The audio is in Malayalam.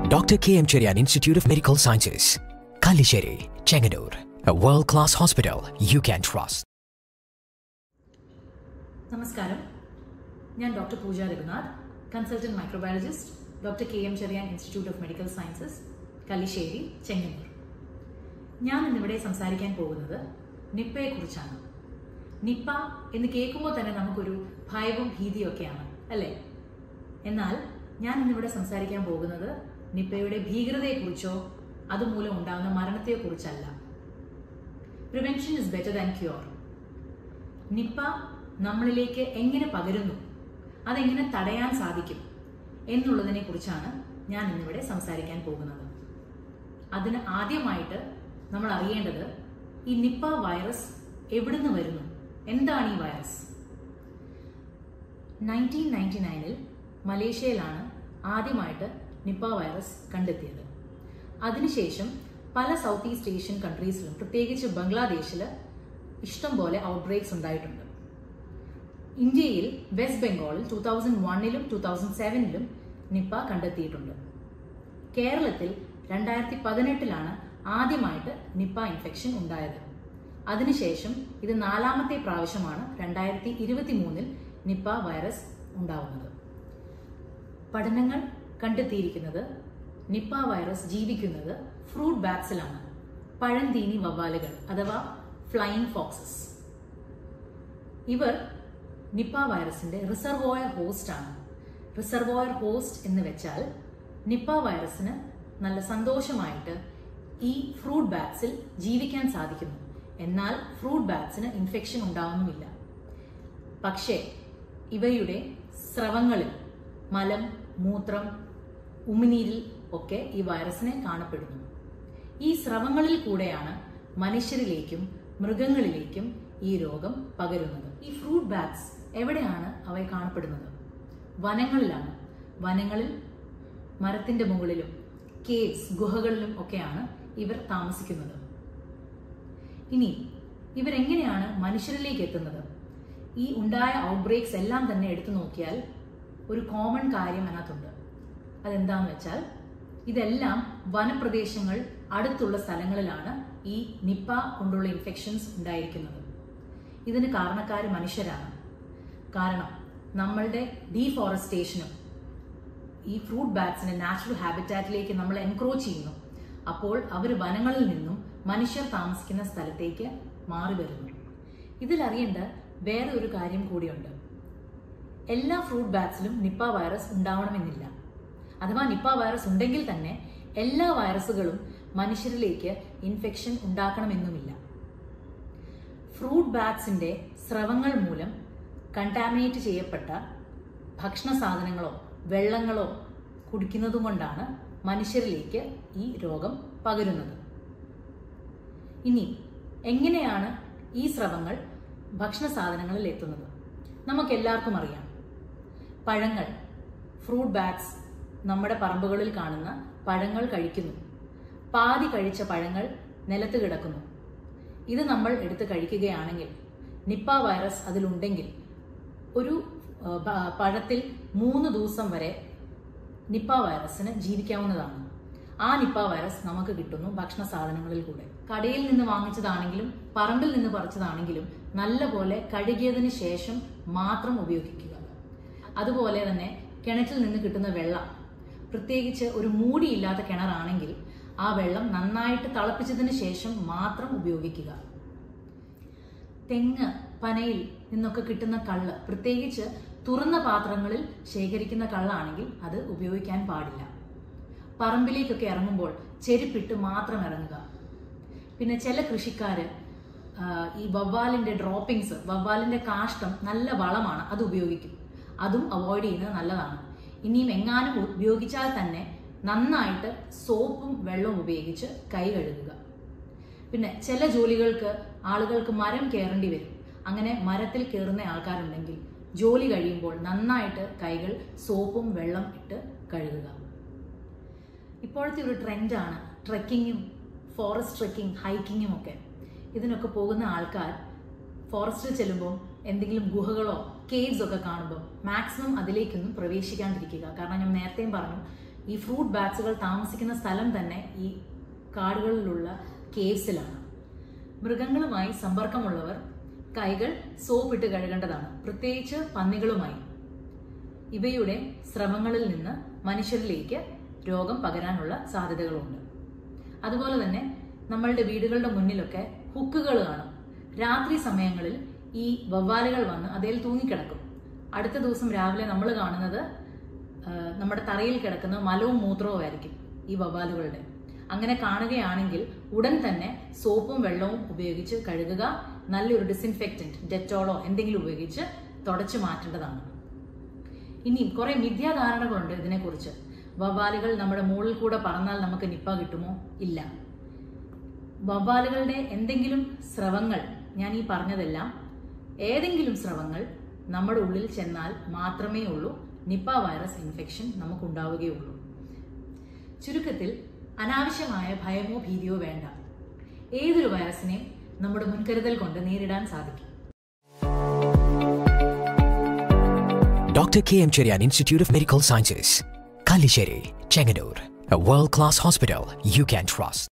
Dr. K. M. Cherian Institute of Medical Sciences, Kalishere, Chenganur, a world class hospital you can trust. നമസ്കാരം ഞാൻ doctor Pooja Raghunath consultant microbiologist doctor K M Cherian institute of medical sciences Kallissery Chengannur ഞാൻ ഇന്നിവിടെ സംസാരിക്കാൻ പോകുന്നത് നിപ്പയെക്കുറിച്ചാണ് നിപ്പ എന്ന് കേൾക്കുമ്പോൾ തന്നെ നമുക്കൊരു ഭയവും ഭീതിയൊക്കെയാണ് അല്ലേ എന്നാൽ ഞാൻ ഇന്നിവിടെ സംസാരിക്കാൻ പോകുന്നത് നിപ്പയുടെ ഭീകരതയെക്കുറിച്ചോ അതുമൂലം ഉണ്ടാകുന്ന മരണത്തെക്കുറിച്ചല്ല prevention is better than cure Nipah നമ്മളിലേക്ക് എങ്ങനെ പകരുന്നു അതെങ്ങനെ തടയാൻ സാധിക്കും എന്നുള്ളതിനെ കുറിച്ചാണ് ഞാൻ ഇന്നിവിടെ സംസാരിക്കാൻ പോകുന്നത് അതിന് ആദ്യമായിട്ട് നമ്മൾ അറിയേണ്ടത് ഈ നിപ്പ വൈറസ് എവിടുന്ന് വരുന്നു എന്താണ് ഈ വൈറസ് നയൻറ്റീൻ നയൻറ്റി നയനിൽ മലേഷ്യയിലാണ് ആദ്യമായിട്ട് നിപ്പ വൈറസ് കണ്ടെത്തിയത് അതിനുശേഷം പല സൗത്ത് ഈസ്റ്റ് ഏഷ്യൻ കൺട്രീസിലും പ്രത്യേകിച്ച് ബംഗ്ലാദേശിൽ ഇഷ്ടം പോലെ ഔട്ട്ബ്രേക്സ് ഉണ്ടായിട്ടുണ്ട് ഇന്ത്യയിൽ വെസ്റ്റ് ബംഗാളിൽ ടൂ തൗസൻഡ് വണ്ണിലും ടൂ തൗസൻഡ് സെവനിലും നിപ്പ കണ്ടെത്തിയിട്ടുണ്ട് കേരളത്തിൽ രണ്ടായിരത്തി പതിനെട്ടിലാണ് ആദ്യമായിട്ട് നിപ്പ ഇൻഫെക്ഷൻ ഉണ്ടായത് അതിനുശേഷം ഇത് നാലാമത്തെ പ്രാവശ്യമാണ് രണ്ടായിരത്തി ഇരുപത്തി മൂന്നിൽ നിപ്പ വൈറസ് ഉണ്ടാവുന്നത് പഠനങ്ങൾ കണ്ടെത്തിയിരിക്കുന്നത് നിപ്പ വൈറസ് ജീവിക്കുന്നത് ഫ്രൂട്ട് ബാറ്റ്സിലാണ് പഴംതീനി വവ്വാലുകൾ അഥവാ ഫ്ലൈയിങ് ഫോക്സസ് ഇവർ നിപ്പ വൈറസിന്റെ റിസർവോയർ ഹോസ്റ്റ് ആണ് റിസർവോയർ ഹോസ്റ്റ് എന്ന് വെച്ചാൽ നിപ്പ വൈറസിന് നല്ല സന്തോഷമായിട്ട് ഈ ഫ്രൂട്ട് ബാറ്റ്സിൽ ജീവിക്കാൻ സാധിക്കുന്നു എന്നാൽ ഫ്രൂട്ട് ബാറ്റ്സിന് ഇൻഫെക്ഷൻ ഉണ്ടാവുന്നുമില്ല പക്ഷേ ഇവയുടെ സ്രവങ്ങളിൽ മലം മൂത്രം ഉമിനീരിൽ ഒക്കെ ഈ വൈറസിനെ കാണപ്പെടുന്നു ഈ സ്രവങ്ങളിൽ കൂടെയാണ് മനുഷ്യരിലേക്കും മൃഗങ്ങളിലേക്കും ഈ രോഗം പകരുന്നത് ഈ ഫ്രൂട്ട് ബാറ്റ്സ് എവിടെയാണ് അവ കാണപ്പെടുന്നത് വനങ്ങളിലാണ് വനങ്ങളിൽ മരത്തിന്റെ മുകളിലും കേവ്സ് ഗുഹകളിലും ഒക്കെയാണ് ഇവർ താമസിക്കുന്നത് ഇനി ഇവരെങ്ങനെയാണ് മനുഷ്യരിലേക്ക് എത്തുന്നത് ഈ ഉണ്ടായ ഔട്ട്ബ്രേക്സ് എല്ലാം തന്നെ എടുത്തു നോക്കിയാൽ ഒരു കോമൺ കാര്യം അതിനകത്തുണ്ട് അതെന്താന്ന് വെച്ചാൽ ഇതെല്ലാം വനപ്രദേശങ്ങൾ അടുത്തുള്ള സ്ഥലങ്ങളിലാണ് ഈ നിപ്പ കൊണ്ടുള്ള ഇൻഫെക്ഷൻസ് ഉണ്ടായിരിക്കുന്നത് ഇതിന് കാരണക്കാർ മനുഷ്യരാണ് കാരണം നമ്മളുടെ ഡീഫോറസ്റ്റേഷനും ഈ ഫ്രൂട്ട് ബാറ്റ്സിന്റെ നാച്ചുറൽ ഹാബിറ്റാറ്റിലേക്ക് നമ്മൾ എൻക്രോച്ച് ചെയ്യുന്നു അപ്പോൾ അവർ വനങ്ങളിൽ നിന്നും മനുഷ്യർ താമസിക്കുന്ന സ്ഥലത്തേക്ക് മാറി വരുന്നു ഇതിലറിയേണ്ട വേറെ ഒരു കാര്യം കൂടിയുണ്ട് എല്ലാ ഫ്രൂട്ട് ബാറ്റ്സിലും നിപ്പ വൈറസ് ഉണ്ടാവണമെന്നില്ല അഥവാ നിപ്പ വൈറസ് ഉണ്ടെങ്കിൽ തന്നെ എല്ലാ വൈറസുകളും മനുഷ്യരിലേക്ക് ഇൻഫെക്ഷൻ ഉണ്ടാക്കണമെന്നുമില്ല ഫ്രൂട്ട് ബാറ്റ്സിന്റെ സ്രവങ്ങൾ മൂലം കണ്ടാമിനേറ്റ് ചെയ്യപ്പെട്ട ഭക്ഷണ സാധനങ്ങളോ വെള്ളങ്ങളോ കുടിക്കുന്നതും കൊണ്ടാണ് മനുഷ്യരിലേക്ക് ഈ രോഗം പകരുന്നത് ഇനി എങ്ങനെയാണ് ഈ സ്രവങ്ങൾ ഭക്ഷണ സാധനങ്ങളിൽ എത്തുന്നത് നമുക്ക് എല്ലാവർക്കും അറിയാം പഴങ്ങൾ ഫ്രൂട്ട് ബാഗ്സ് നമ്മുടെ പറമ്പുകളിൽ കാണുന്ന പഴങ്ങൾ കഴിക്കുന്നു പാതി കഴിച്ച പഴങ്ങൾ നിലത്ത് കിടക്കുന്നു ഇത് നമ്മൾ എടുത്ത് കഴിക്കുകയാണെങ്കിൽ നിപ്പ വൈറസ് അതിലുണ്ടെങ്കിൽ ഒരു പഴത്തിൽ മൂന്ന് ദിവസം വരെ നിപ്പ വൈറസിന് ജീവിക്കാവുന്നതാണ് ആ നിപ്പ വൈറസ് നമുക്ക് കിട്ടുന്നു ഭക്ഷണ സാധനങ്ങളിൽ കൂടെ കടയിൽ നിന്ന് വാങ്ങിച്ചതാണെങ്കിലും പറമ്പിൽ നിന്ന് പറിച്ചതാണെങ്കിലും നല്ലപോലെ കഴുകിയതിന് ശേഷം മാത്രം ഉപയോഗിക്കുക അതുപോലെ തന്നെ കിണറ്റിൽ നിന്ന് കിട്ടുന്ന വെള്ളം പ്രത്യേകിച്ച് ഒരു മൂടിയില്ലാത്ത കിണറാണെങ്കിൽ ആ വെള്ളം നന്നായിട്ട് തിളപ്പിച്ചതിന് ശേഷം മാത്രം ഉപയോഗിക്കുക തെങ്ങ് പനയിൽ നിന്നൊക്കെ കിട്ടുന്ന കള്ള് പ്രത്യേകിച്ച് തുറന്ന പാത്രങ്ങളിൽ ശേഖരിക്കുന്ന കള്ളാണെങ്കിൽ അത് ഉപയോഗിക്കാൻ പാടില്ല പറമ്പിലേക്കൊക്കെ ഇറങ്ങുമ്പോൾ ചെരുപ്പിട്ട് മാത്രം ഇറങ്ങുക പിന്നെ ചില കൃഷിക്കാര് ഈ വവ്വാലിന്റെ ഡ്രോപ്പിങ്സ് വവ്വാലിന്റെ കാഷ്ടം നല്ല വളമാണ് അത് ഉപയോഗിക്കും അതും അവോയ്ഡ് ചെയ്യുന്നത് നല്ലതാണ് ഇനിയും എങ്ങാനും ഉപയോഗിച്ചാൽ തന്നെ നന്നായിട്ട് സോപ്പും വെള്ളവും ഉപയോഗിച്ച് കൈ കഴുകുക പിന്നെ ചില ജോലികൾക്ക് ആളുകൾക്ക് മരം കയറേണ്ടി വരും അങ്ങനെ മരത്തിൽ കയറുന്ന ആൾക്കാരുണ്ടെങ്കിൽ ജോലി കഴിയുമ്പോൾ നന്നായിട്ട് കൈകൾ സോപ്പും വെള്ളം ഇട്ട് കഴുകുക ഇപ്പോഴത്തെ ഒരു ട്രെൻഡാണ് ട്രെക്കിങ്ങും ഫോറസ്റ്റ് ട്രെക്കിംഗ് ഹൈക്കിങ്ങും ഒക്കെ ഇതിനൊക്കെ പോകുന്ന ആൾക്കാർ ഫോറസ്റ്റിൽ ചെല്ലുമ്പോൾ എന്തെങ്കിലും ഗുഹകളോ കേവ്സ് ഒക്കെ കാണുമ്പോൾ മാക്സിമം അതിലേക്കൊന്നും പ്രവേശിക്കാണ്ടിരിക്കുക കാരണം ഞാൻ നേരത്തെയും പറഞ്ഞു ഈ ഫ്രൂട്ട് ബാറ്റ്സുകൾ താമസിക്കുന്ന സ്ഥലം തന്നെ ഈ കാടുകളിലുള്ള കേവ്സിലാണ് മൃഗങ്ങളുമായി സമ്പർക്കമുള്ളവർ കൈകൾ സോപ്പിട്ട് കഴുകേണ്ടതാണ് പ്രത്യേകിച്ച് പന്നികളുമായി ഇവയുടെ സ്രവങ്ങളിൽ നിന്ന് മനുഷ്യരിലേക്ക് രോഗം പകരാനുള്ള സാധ്യതകളുണ്ട് അതുപോലെ തന്നെ നമ്മളുടെ വീടുകളുടെ മുന്നിലൊക്കെ ഹുക്കുകൾ കാണും രാത്രി സമയങ്ങളിൽ ഈ വവ്വാലുകൾ വന്ന് അതിൽ തൂങ്ങിക്കിടക്കും അടുത്ത ദിവസം രാവിലെ നമ്മൾ കാണുന്നത് ആ, നമ്മുടെ തറയിൽ കിടക്കുന്ന മലവും മൂത്രവും ആയിരിക്കും ഈ വവ്വാലുകളുടെ അങ്ങനെ കാണുകയാണെങ്കിൽ ഉടൻ തന്നെ സോപ്പും വെള്ളവും ഉപയോഗിച്ച് കഴുകുക നല്ലൊരു ഡിസിൻഫെക്റ്റന്റ് ഡെറ്റോളോ എന്തെങ്കിലും ഉപയോഗിച്ച് തുടച്ചു മാറ്റേണ്ടതാണ് ഇനിയും കുറെ മിഥ്യാധാരണകളുണ്ട് ഇതിനെക്കുറിച്ച് വവ്വാലുകൾ നമ്മുടെ മുകളിൽ കൂടെ പറന്നാൽ നമുക്ക് നിപ്പ കിട്ടുമോ ഇല്ല വവ്വാലുകളുടെ എന്തെങ്കിലും സ്രവങ്ങൾ ഞാൻ ഈ പറഞ്ഞതെല്ലാം ഏതെങ്കിലും സ്രവങ്ങൾ നമ്മുടെ ഉള്ളിൽ ചെന്നാൽ മാത്രമേ ഉള്ളൂ നിപ്പ വൈറസ് ഇൻഫെക്ഷൻ നമുക്കുണ്ടാവുകയുള്ളൂ ചുരുക്കത്തിൽ അനാവശ്യമായ ഭയമോ ഭീതിയോ വേണ്ട ഏതൊരു വൈറസിനെയും നമ്മുടെ മുൻകരുതൽ കൊണ്ട് നേരിടാൻ സാധിക്കും Dr. K.M. Cherian Institute of Medical Sciences, Kalishere, Chenganur, a world class hospital you can trust.